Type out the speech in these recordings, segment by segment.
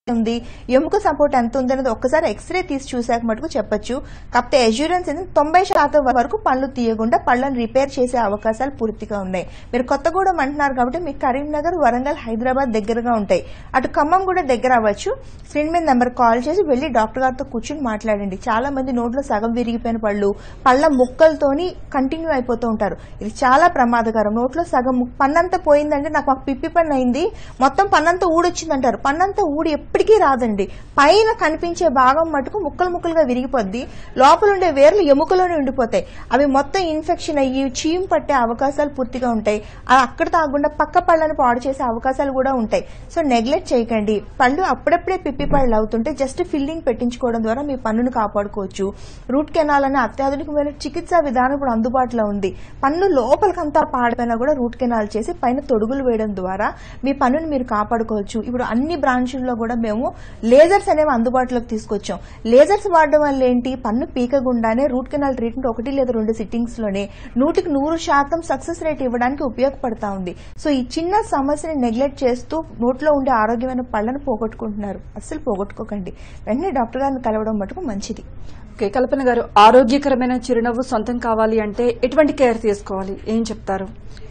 ఉంది ఎముక సపోర్ట్ ఎంత ఉంది అనేది ఒక్కసారి ఎక్స్రే తీసి చూసాక మటుకు చెప్పొచ్చు కాకపోతే ఎష్యూరెన్స్ ఏంటంటే తొంభై శాతం వరకు పళ్ళు తీయకుండా పళ్ళను రిపేర్ చేసే అవకాశాలు పూర్తిగా ఉన్నాయి మీరు కొత్తగూడెం అంటున్నారు కాబట్టి మీకు కరీంనగర్ వరంగల్ హైదరాబాద్ దగ్గరగా ఉంటాయి అటు ఖమ్మం కూడా దగ్గర అవ్వచ్చు స్క్రీన్ మీద నెంబర్ కాల్ చేసి వెళ్ళి డాక్టర్ గారితో కూర్చుని మాట్లాడండి చాలా మంది నోట్లో సగం విరిగిపోయిన పళ్ళు పళ్ళ ముక్కలతోని కంటిన్యూ అయిపోతూ ఉంటారు ఇది చాలా ప్రమాదకరం నోట్లో సగం ము- పన్నంతా పోయిందంటే నాకు మాకు పిప్పి పన్ను అయింది మొత్తం పన్నంతా ఊడొచ్చిందంటారు పన్నంతా ఊడి ఎప్పటికీ రాదండి పైన కనిపించే భాగం మటుకు ముక్కలు ముక్కలుగా విరిగిపోద్ది లోపల ఉండే వేర్లు ఎముకలోనే ఉండిపోతాయి అవి మొత్తం ఇన్ఫెక్షన్ అయ్యి చీమ్ పట్టే అవకాశాలు పూర్తిగా ఉంటాయి అది అక్కడ తాగకుండా పక్క పళ్ళను పాడు చేసే అవకాశాలు కూడా ఉంటాయి సో నెగ్లెక్ట్ చేయకండి పళ్ళు అప్పుడప్పుడే పిప్పి పళ్ళు అవుతుంటే జస్ట్ ఫిల్లింగ్ పెట్టించుకోవడం ద్వారా మీ పన్నును కాపాడుకోవచ్చు రూట్ కెనాల్ అనే అత్యాధునికమైన చికిత్సా విధానం ఇప్పుడు అందుబాటులో ఉంది పన్ను లోపలికంతా పాడిపోయినా కూడా రూట్ కెనాల్ చేసి పైన తొడుగులు వేయడం ద్వారా మీ పన్నును మీరు కాపాడుకోవచ్చు ఇప్పుడు అన్ని బ్రాంచుల్లో కూడా మేము లేజర్స్ అనేవి అందుబాటులోకి తీసుకొచ్చాం లేజర్స్ వాడడం వల్ల ఏంటి పన్ను పీకగుండానే రూట్ కెనాల్ ట్రీట్మెంట్ ఒకటి లేదా రెండు సిట్టింగ్స్ లోనే నూటికి నూరు శాతం సక్సెస్ రేట్ ఇవ్వడానికి ఉపయోగపడతా ఉంది సో ఈ చిన్న సమస్యని నెగ్లెక్ట్ చేస్తూ నోట్లో ఉండే ఆరోగ్యమైన పళ్ళను పోగొట్టుకుంటున్నారు అస్సలు పోగొట్టుకోకండి వెంటనే డాక్టర్ గారిని కలవడం మటుకు మంచిది ఓకే కల్పన గారు ఆరోగ్యకరమైన చిరునవ్వు సొంతం కావాలి అంటే ఎటువంటి కేర్ తీసుకోవాలి ఏం చెప్తారు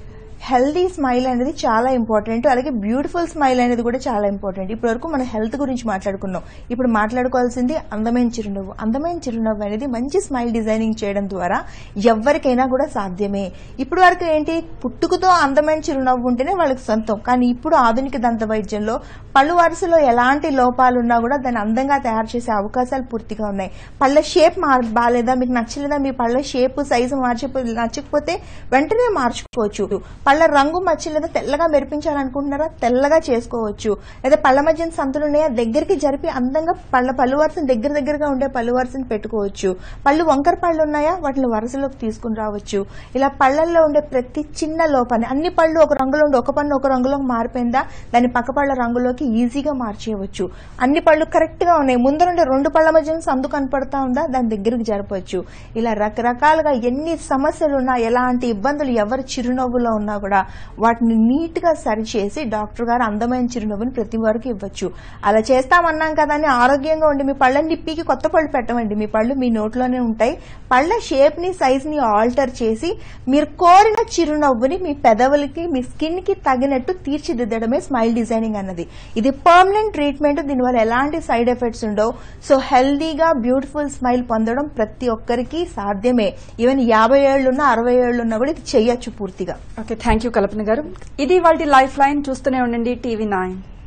హెల్దీ స్మైల్ అనేది చాలా ఇంపార్టెంట్ అలాగే బ్యూటిఫుల్ స్మైల్ అనేది కూడా చాలా ఇంపార్టెంట్ ఇప్పటి వరకు మనం హెల్త్ గురించి మాట్లాడుకున్నాం ఇప్పుడు మాట్లాడుకోవాల్సింది అందమైన చిరునవ్వు అందమైన చిరునవ్వు అనేది మంచి స్మైల్ డిజైనింగ్ చేయడం ద్వారా ఎవరికైనా కూడా సాధ్యమే ఇప్పుడు వరకు ఏంటి పుట్టుకతో అందమైన చిరునవ్వు ఉంటేనే వాళ్ళకి సొంతం కానీ ఇప్పుడు ఆధునిక దంత వైద్యంలో పళ్ళు వరుసలో ఎలాంటి లోపాలున్నా కూడా దాన్ని అందంగా తయారు చేసే అవకాశాలు పూర్తిగా ఉన్నాయి పళ్ళ షేప్ మార్ బాగాలేదా మీకు నచ్చలేదా మీ పళ్ళ షేప్ సైజు మార్చిపో నచ్చకపోతే వెంటనే మార్చుకోవచ్చు పళ్ళ రంగు మచ్చలేదా తెల్లగా మెరిపించాలనుకుంటున్నారా తెల్లగా చేసుకోవచ్చు లేదా పళ్ళ మధ్యన సంతులు ఉన్నాయా దగ్గరికి జరిపి అందంగా పళ్ళ పళ్ళు వరుసను దగ్గర దగ్గరగా ఉండే పళ్ళు వరుసను పెట్టుకోవచ్చు పళ్ళు వంకర పళ్ళు ఉన్నాయా వాటిని వరుసలోకి తీసుకుని రావచ్చు ఇలా పళ్ళల్లో ఉండే ప్రతి చిన్న లోపాన్ని అన్ని పళ్ళు ఒక రంగులో ఉండి ఒక పన్ను ఒక రంగులోకి మారిపోయిందా దాని పక్క పళ్ళ రంగులోకి ఈజీగా మార్చేయవచ్చు అన్ని పళ్ళు కరెక్ట్ గా ఉన్నాయి ముందరుండే రెండు పళ్ళ మధ్య సందు కనపడతా ఉందా దాని దగ్గరికి జరపవచ్చు ఇలా రకరకాలుగా ఎన్ని సమస్యలు ఉన్నా ఎలాంటి ఇబ్బందులు ఎవరి చిరునవ్వులో ఉన్నా కూడా వాటిని నీట్ గా సరిచేసి డాక్టర్ గారు అందమైన చిరునవ్వుని ప్రతి వారికి ఇవ్వచ్చు అలా చేస్తామన్నాం కదా అని ఆరోగ్యంగా ఉండి మీ పళ్ళని నిప్పికి కొత్త పళ్ళు పెట్టమండి మీ పళ్ళు మీ నోట్లోనే ఉంటాయి పళ్ళ షేప్ ని సైజ్ ని ఆల్టర్ చేసి మీరు కోరిన చిరునవ్వుని మీ పెదవులకి మీ స్కిన్ కి తగినట్టు తీర్చిదిద్దడమే స్మైల్ డిజైనింగ్ అన్నది ఇది పర్మనెంట్ ట్రీట్మెంట్ దీనివల్ల ఎలాంటి సైడ్ ఎఫెక్ట్స్ ఉండవు సో హెల్దీగా బ్యూటిఫుల్ స్మైల్ పొందడం ప్రతి ఒక్కరికి సాధ్యమే ఈవెన్ యాభై ఏళ్లున్నా అరవై ఏళ్లున్నా కూడా ఇది చెయ్యొచ్చు పూర్తిగా ఓకే థ్యాంక్ యూ కల్పన గారు ఇది వాళ్ళ లైఫ్ లైన్ చూస్తూనే ఉండండి టీవీ నైన్